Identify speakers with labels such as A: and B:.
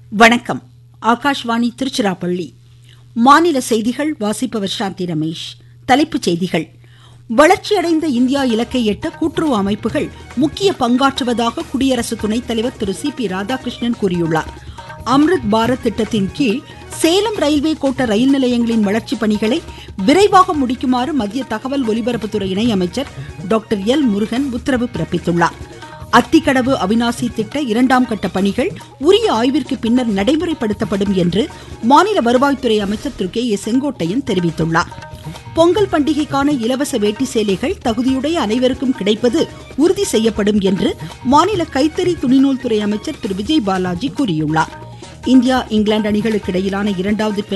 A: வணக்கம் ஆகாஷ்வாணி திருச்சிராப்பள்ளி மாநில செய்திகள் வாசிப்பவர் சாந்தி ரமேஷ் தலைப்புச் செய்திகள் வளர்ச்சியடைந்த இந்தியா இலக்கை எட்ட கூட்டுறவு அமைப்புகள் முக்கிய பங்காற்றுவதாக குடியரசு துணைத் தலைவர் திரு சி பி ராதாகிருஷ்ணன் கூறியுள்ளார் அம்ருத் பாரத் திட்டத்தின் கீழ் சேலம் ரயில்வே கோட்ட ரயில் நிலையங்களின் வளர்ச்சிப் பணிகளை விரைவாக முடிக்குமாறு மத்திய தகவல் ஒலிபரப்புத்துறை இணையமைச்சர் டாக்டர் எல் முருகன் உத்தரவு பிறப்பித்துள்ளார் அத்திக்கடவு அவினாசி திட்ட இரண்டாம் கட்ட பணிகள் உரிய ஆய்விற்கு பின்னர் நடைமுறைப்படுத்தப்படும் என்று மாநில வருவாய்த்துறை அமைச்சர் திரு கே ஏ செங்கோட்டையன் தெரிவித்துள்ளார் பொங்கல் பண்டிகைக்கான இலவச வேட்டி சேலைகள் தகுதியுடைய அனைவருக்கும் கிடைப்பது உறுதி செய்யப்படும் என்று மாநில கைத்தறி துணிநூல் துறை அமைச்சர் திரு விஜய் பாலாஜி கூறியுள்ளார் இந்தியா இங்கிலாந்து அணிகளுக்கு இடையிலான இரண்டாவது